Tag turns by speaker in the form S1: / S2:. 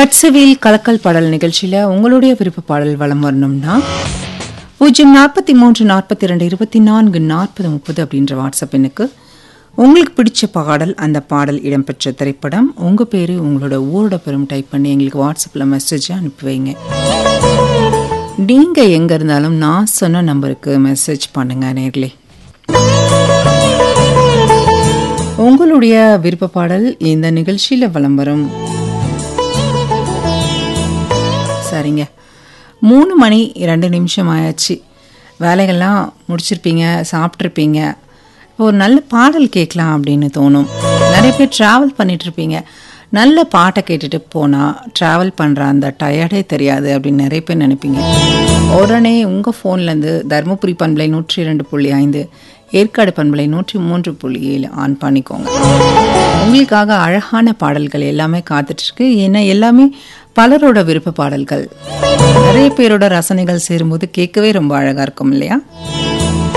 S1: கட்சவியல் கலக்கல் பாடல் நிகழ்ச்சியில் உங்களுடைய விருப்ப பாடல் வலம் வரணும்னா பூஜ்ஜியம் நாற்பத்தி மூன்று நாற்பத்தி ரெண்டு இருபத்தி நான்கு நாற்பது முப்பது அப்படின்ற வாட்ஸ்அப் எண்ணுக்கு உங்களுக்கு பிடிச்ச பாடல் அந்த பாடல் இடம்பெற்ற திரைப்படம் உங்கள் பேர் உங்களோட ஊரோட பெரும் டைப் பண்ணி எங்களுக்கு வாட்ஸ்அப்பில் மெசேஜ் அனுப்பி வைங்க நீங்கள் எங்கே இருந்தாலும் நான் சொன்ன நம்பருக்கு மெசேஜ் பண்ணுங்க நேர்களே உங்களுடைய விருப்ப பாடல் இந்த நிகழ்ச்சியில் வலம் வரும் சரிங்க மூணு மணி ரெண்டு நிமிஷம் ஆயாச்சு வேலைகள்லாம் முடிச்சிருப்பீங்க சாப்பிட்ருப்பீங்க இப்போ ஒரு நல்ல பாடல் கேட்கலாம் அப்படின்னு தோணும் நிறைய பேர் ட்ராவல் பண்ணிகிட்ருப்பீங்க நல்ல பாட்டை கேட்டுட்டு போனால் ட்ராவல் பண்ணுற அந்த டயர்டே தெரியாது அப்படின்னு நிறைய பேர் நினைப்பீங்க உடனே உங்கள் ஃபோன்லேருந்து தருமபுரி பண்பலை நூற்றி இரண்டு புள்ளி ஐந்து ஏற்காடு பண்பலை நூற்றி மூன்று புள்ளி ஏழு ஆன் பண்ணிக்கோங்க உங்களுக்காக அழகான பாடல்கள் எல்லாமே காத்துட்ருக்கு ஏன்னா எல்லாமே பலரோட விருப்ப பாடல்கள் நிறைய பேரோட ரசனைகள் சேரும்போது கேட்கவே ரொம்ப அழகாக இருக்கும் இல்லையா